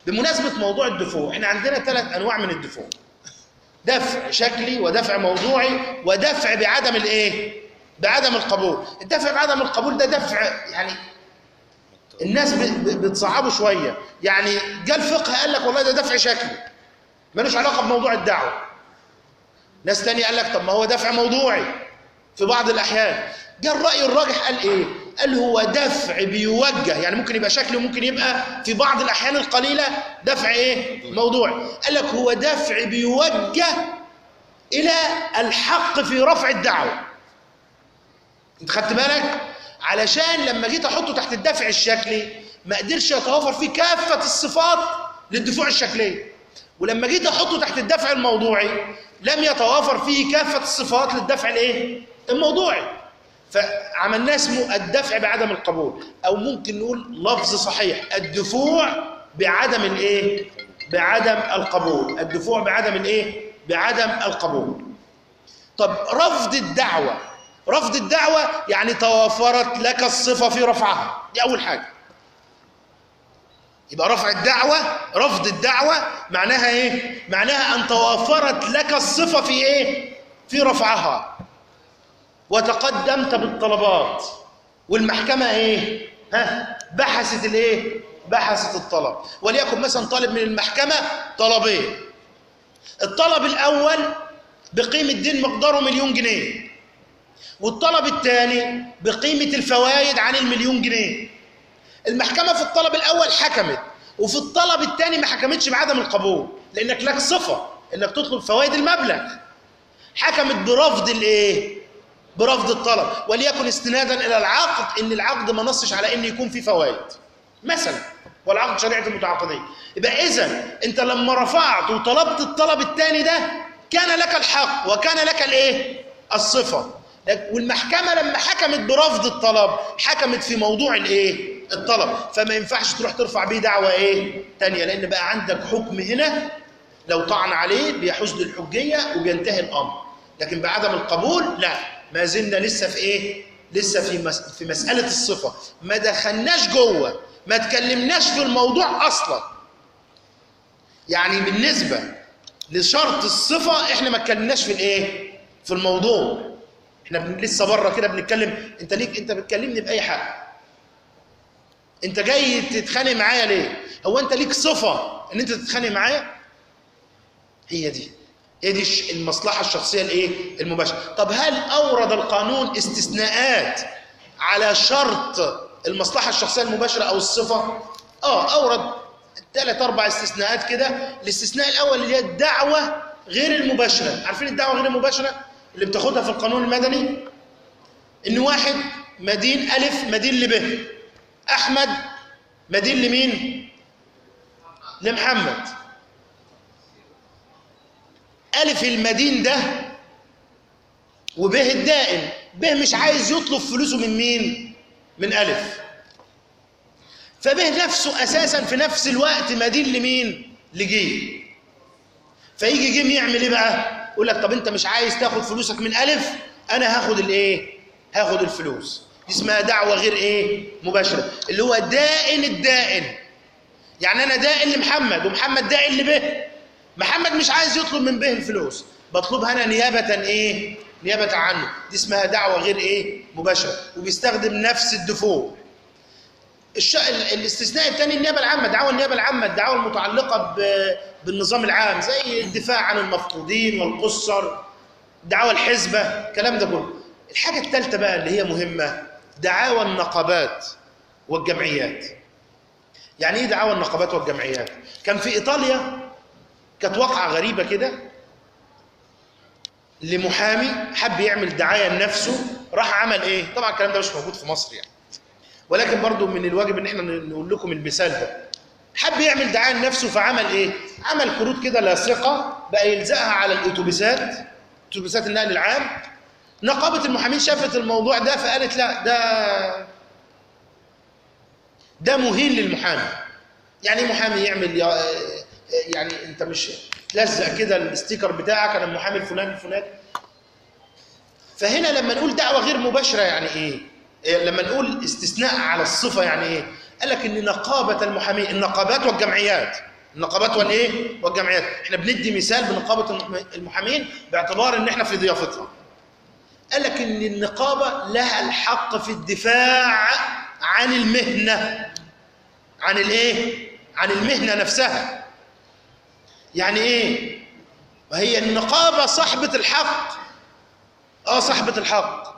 بمناسبه موضوع الدفوع احنا عندنا ثلاث انواع من الدفوع دفع شكلي ودفع موضوعي ودفع بعدم الايه بعدم القبول الدفع بعدم القبول ده دفع يعني الناس ب- ب- بتصعبه شويه يعني جاء الفقه قال لك والله ده دفع شكلي ملوش علاقه بموضوع الدعوه ناس تانية قال لك طب ما هو دفع موضوعي في بعض الاحيان جاء الراي الراجح قال ايه قال هو دفع بيوجه يعني ممكن يبقى شكلي وممكن يبقى في بعض الاحيان القليله دفع ايه موضوعي قال لك هو دفع بيوجه الى الحق في رفع الدعوه انت خدت بالك علشان لما جيت احطه تحت الدفع الشكلي ما قدرش يتوافر فيه كافه الصفات للدفوع الشكليه ولما جيت احطه تحت الدفع الموضوعي لم يتوافر فيه كافه الصفات للدفع الايه الموضوعي فعملناه اسمه الدفع بعدم القبول او ممكن نقول لفظ صحيح الدفوع بعدم الايه بعدم القبول الدفوع بعدم الايه بعدم القبول طب رفض الدعوة رفض الدعوة يعني توافرت لك الصفة في رفعها دي أول حاجة يبقى رفع الدعوة رفض الدعوة معناها إيه؟ معناها أن توافرت لك الصفة في إيه؟ في رفعها وتقدمت بالطلبات والمحكمة إيه؟ ها؟ بحثت الإيه؟ بحثت الطلب وليكن مثلا طالب من المحكمة طلبين الطلب الأول بقيمة دين مقداره مليون جنيه والطلب الثاني بقيمة الفوائد عن المليون جنيه المحكمة في الطلب الأول حكمت وفي الطلب الثاني ما حكمتش بعدم القبول لأنك لك صفة إنك تطلب فوائد المبلغ حكمت برفض الإيه؟ برفض الطلب وليكن استنادا إلى العقد إن العقد ما نصش على إن يكون فيه فوائد مثلا والعقد شريعة المتعاقدين يبقى إذا أنت لما رفعت وطلبت الطلب الثاني ده كان لك الحق وكان لك الإيه؟ الصفة والمحكمة لما حكمت برفض الطلب حكمت في موضوع الإيه؟ الطلب فما ينفعش تروح ترفع بيه دعوة إيه؟ تانية لأن بقى عندك حكم هنا لو طعن عليه بيحوز للحجية وبينتهي الأمر لكن بعدم القبول لا ما زلنا لسه في إيه؟ لسه في مس... في مسألة الصفة ما دخلناش جوه ما تكلمناش في الموضوع أصلا يعني بالنسبة لشرط الصفة احنا ما اتكلمناش في الايه؟ في الموضوع احنا بن- لسه بره كده بنتكلم انت ليك انت بتكلمني باي حق انت جاي تتخانق معايا ليه؟ هو انت ليك صفة ان انت تتخانق معايا؟ هي دي هي دي الش- المصلحة الشخصية الايه؟ المباشرة طب هل أورد القانون استثناءات على شرط المصلحة الشخصية المباشرة أو الصفة؟ اه أورد ثلاث أربع استثناءات كده الاستثناء الأول اللي هي الدعوة غير المباشرة عارفين الدعوة غير المباشرة اللي بتاخدها في القانون المدني إن واحد مدين ألف مدين لب أحمد مدين لمين؟ لمحمد ألف المدين ده وبه الدائن به مش عايز يطلب فلوسه من مين؟ من ألف فبه نفسه أساسا في نفس الوقت مدين لمين؟ لجيم فيجي جيم يعمل إيه بقى؟ يقول لك طب أنت مش عايز تاخد فلوسك من ألف أنا هاخد الإيه؟ هاخد الفلوس دي اسمها دعوة غير إيه؟ مباشرة اللي هو دائن الدائن يعني أنا دائن لمحمد ومحمد دائن لبه محمد مش عايز يطلب من به الفلوس بطلبها انا نيابه ايه نيابه عنه دي اسمها دعوه غير ايه مباشره وبيستخدم نفس الدفوع الش... ال- الاستثناء الثاني النيابه العامه دعوه النيابه العامه الدعوه المتعلقه ب... بالنظام العام زي الدفاع عن المفقودين والقصر دعوى الحزبه الكلام ده كله الحاجه الثالثه بقى اللي هي مهمه دعاوى النقابات والجمعيات يعني ايه دعاوى النقابات والجمعيات كان في ايطاليا كانت واقعة غريبة كده لمحامي حب يعمل دعاية لنفسه راح عمل ايه طبعا الكلام ده مش موجود في مصر يعني ولكن برضو من الواجب ان احنا نقول لكم المثال ده حب يعمل دعاية لنفسه فعمل ايه عمل كروت كده لاصقة بقى يلزقها على الاتوبيسات اتوبيسات النقل العام نقابة المحامين شافت الموضوع ده فقالت لا ده ده مهين للمحامي يعني ايه محامي يعمل يا- يعني انت مش تلزق كده الستيكر بتاعك انا المحامي الفلاني الفلاني فهنا لما نقول دعوه غير مباشره يعني ايه؟ إيه لما نقول استثناء على الصفه يعني ايه؟ قال لك ان نقابه المحامين النقابات والجمعيات النقابات والايه والجمعيات احنا بندي مثال بنقابه المح- المحامين باعتبار ان احنا في ضيافتها قال لك ان النقابه لها الحق في الدفاع عن المهنه عن الايه عن المهنه نفسها يعني ايه وهي النقابه صاحبه الحق اه صاحبه الحق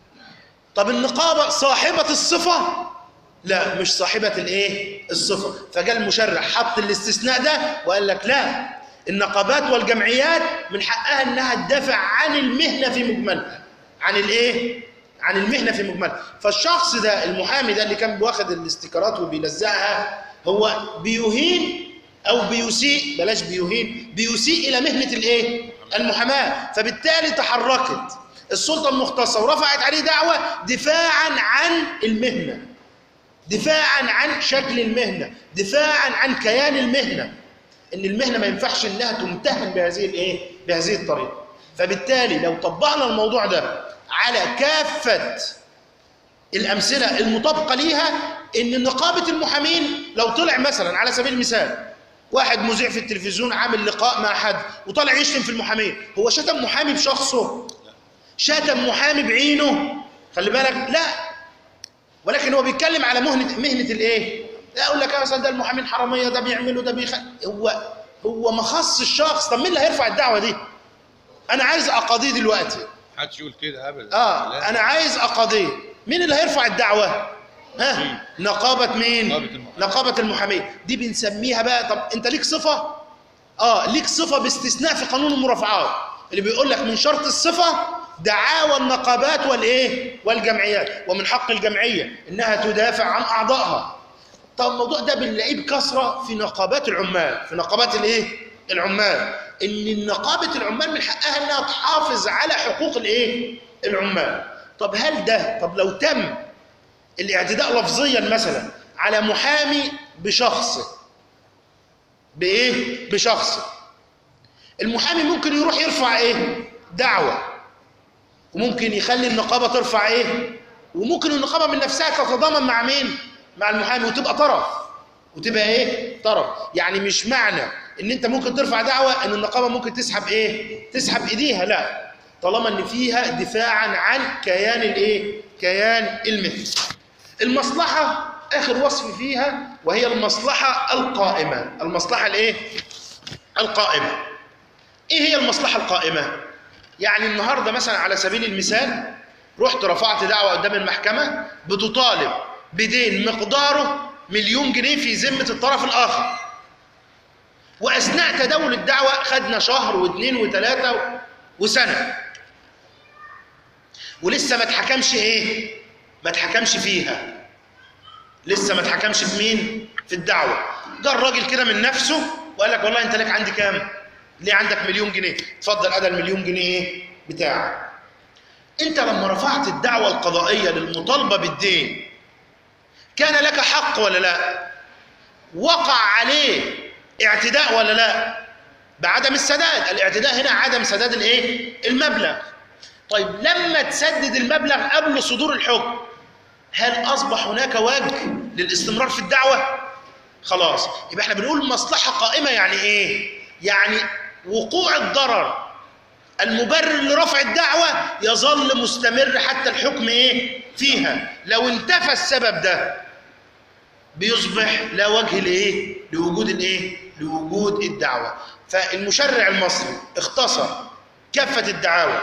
طب النقابه صاحبه الصفه لا مش صاحبة الايه الصفة فجاء المشرع حط الاستثناء ده وقال لك لا النقابات والجمعيات من حقها انها تدافع عن المهنة في مجملها عن الايه عن المهنة في مجملها فالشخص ده المحامي ده اللي كان واخد الاستيكرات وبيلزقها هو بيهين او بيسيء بلاش بيهين بيسيء الى مهنة الايه المحاماة فبالتالي تحركت السلطة المختصة ورفعت عليه دعوة دفاعا عن المهنة دفاعا عن شكل المهنة دفاعا عن كيان المهنة ان المهنة ما ينفعش انها تمتهن بهذه الايه بهذه الطريقة فبالتالي لو طبقنا الموضوع ده على كافة الأمثلة المطابقة ليها إن نقابة المحامين لو طلع مثلا على سبيل المثال واحد مذيع في التلفزيون عامل لقاء مع حد وطلع يشتم في المحامين هو شتم محامي بشخصه شتم محامي بعينه خلي بالك لا ولكن هو بيتكلم على مهنة مهنة الايه؟ لا اقول لك مثلا ده المحامين حراميه ده بيعملوا ده بيخ هو هو مخص الشخص طب مين اللي هيرفع الدعوه دي؟ انا عايز اقاضيه دلوقتي محدش يقول كده ابدا اه لا. انا عايز اقاضيه مين اللي هيرفع الدعوه؟ ها نقابه مين؟ نقابة المحامين. نقابه المحامين دي بنسميها بقى طب انت ليك صفه؟ اه ليك صفه باستثناء في قانون المرافعات اللي بيقول لك من شرط الصفه دعاوى النقابات والايه والجمعيات ومن حق الجمعيه انها تدافع عن اعضائها طب الموضوع ده بنلاقيه بكثره في نقابات العمال في نقابات الايه العمال ان النقابه العمال من حقها انها تحافظ على حقوق الايه العمال طب هل ده طب لو تم الاعتداء لفظيا مثلا على محامي بشخصه بايه بشخص المحامي ممكن يروح يرفع ايه دعوه وممكن يخلي النقابه ترفع ايه وممكن النقابه من نفسها تتضامن مع مين مع المحامي وتبقى طرف وتبقى ايه طرف يعني مش معنى ان انت ممكن ترفع دعوه ان النقابه ممكن تسحب ايه تسحب ايديها لا طالما ان فيها دفاعا عن كيان الايه كيان المثل المصلحه اخر وصف فيها وهي المصلحه القائمه المصلحه الايه القائمه ايه هي المصلحه القائمه يعني النهارده مثلا على سبيل المثال رحت رفعت دعوه قدام المحكمه بتطالب بدين مقداره مليون جنيه في ذمه الطرف الاخر واثناء تداول الدعوه خدنا شهر واثنين وثلاثه وسنه ولسه ما اتحكمش ايه ما اتحكمش فيها لسه ما اتحكمش في مين في الدعوه جه الراجل كده من نفسه وقال لك والله انت لك عندي كام ليه عندك مليون جنيه اتفضل ادى المليون جنيه ايه بتاعك انت لما رفعت الدعوه القضائيه للمطالبه بالدين كان لك حق ولا لا وقع عليه اعتداء ولا لا بعدم السداد الاعتداء هنا عدم سداد الايه المبلغ طيب لما تسدد المبلغ قبل صدور الحكم هل اصبح هناك وجه للاستمرار في الدعوه خلاص يبقى احنا بنقول مصلحه قائمه يعني ايه يعني وقوع الضرر المبرر لرفع الدعوه يظل مستمر حتى الحكم ايه فيها لو انتفى السبب ده بيصبح لا وجه لايه لوجود الايه لوجود الدعوه فالمشرع المصري اختصر كافه الدعاوى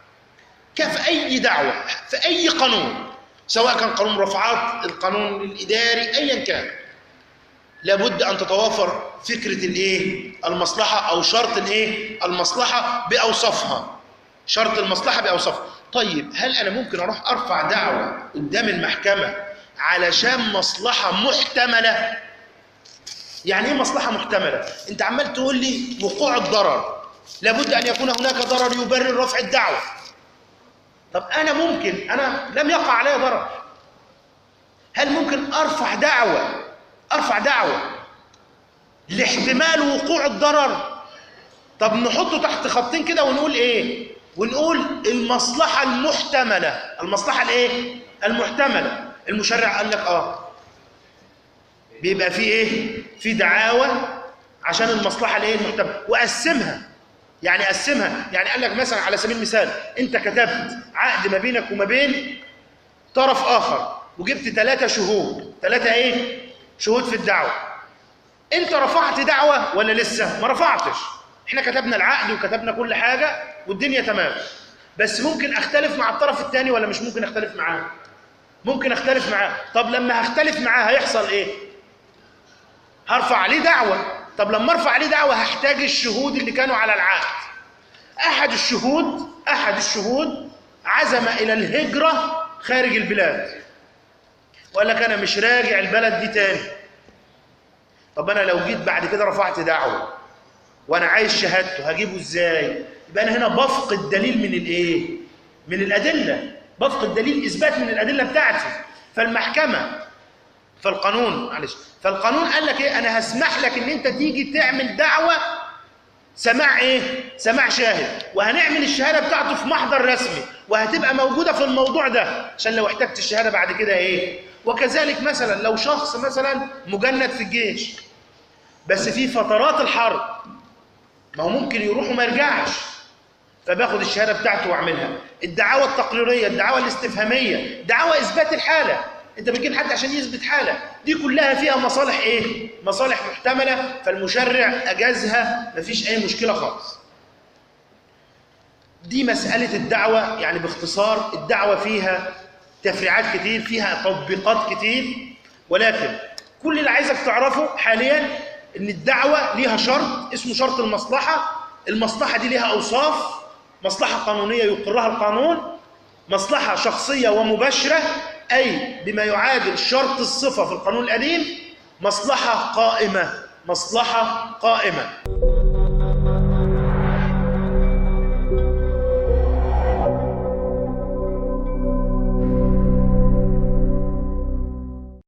كف اي دعوه في اي قانون سواء كان قانون رفعات القانون الاداري ايا كان لابد ان تتوافر فكره الايه المصلحه او شرط الايه المصلحه باوصافها شرط المصلحه باوصافها طيب هل انا ممكن اروح ارفع دعوه قدام المحكمه علشان مصلحه محتمله يعني ايه مصلحه محتمله انت عمال تقول لي وقوع الضرر لابد ان يكون هناك ضرر يبرر رفع الدعوه طب انا ممكن انا لم يقع علي ضرر هل ممكن ارفع دعوه ارفع دعوه لاحتمال وقوع الضرر طب نحطه تحت خطين كده ونقول ايه ونقول المصلحه المحتمله المصلحه الايه المحتمله المشرع قال لك اه بيبقى في ايه في دعاوى عشان المصلحه الايه المحتمله وقسمها يعني قسمها يعني قال لك مثلا على سبيل المثال انت كتبت عقد ما بينك وما بين طرف اخر وجبت ثلاثه شهود ثلاثه ايه شهود في الدعوه انت رفعت دعوه ولا لسه ما رفعتش احنا كتبنا العقد وكتبنا كل حاجه والدنيا تمام بس ممكن اختلف مع الطرف الثاني ولا مش ممكن اختلف معاه ممكن اختلف معاه طب لما هختلف معاه هيحصل ايه هرفع عليه دعوه طب لما ارفع عليه دعوه هحتاج الشهود اللي كانوا على العقد احد الشهود احد الشهود عزم الى الهجره خارج البلاد وقال لك انا مش راجع البلد دي تاني طب انا لو جيت بعد كده رفعت دعوه وانا عايز شهادته هجيبه ازاي يبقى انا هنا بفقد دليل من الايه من الادله بفقد دليل اثبات من الادله بتاعتي فالمحكمه فالقانون معلش فالقانون قال لك ايه انا هسمح لك ان انت تيجي تعمل دعوه سماع ايه سماع شاهد وهنعمل الشهاده بتاعته في محضر رسمي وهتبقى موجوده في الموضوع ده عشان لو احتجت الشهاده بعد كده ايه وكذلك مثلا لو شخص مثلا مجند في الجيش بس في فترات الحرب ما هو ممكن يروح وما يرجعش فباخد الشهاده بتاعته واعملها الدعاوى التقريريه الدعاوى الاستفهاميه دعاوى اثبات الحاله انت بتجيب حد عشان يثبت حاله دي كلها فيها مصالح ايه مصالح محتمله فالمشرع اجازها مفيش اي مشكله خالص دي مساله الدعوه يعني باختصار الدعوه فيها تفريعات كتير فيها تطبيقات كتير ولكن كل اللي عايزك تعرفه حاليا ان الدعوه ليها شرط اسمه شرط المصلحه المصلحه دي ليها اوصاف مصلحه قانونيه يقرها القانون مصلحه شخصيه ومباشره اي بما يعادل شرط الصفه في القانون القديم مصلحه قائمه مصلحه قائمه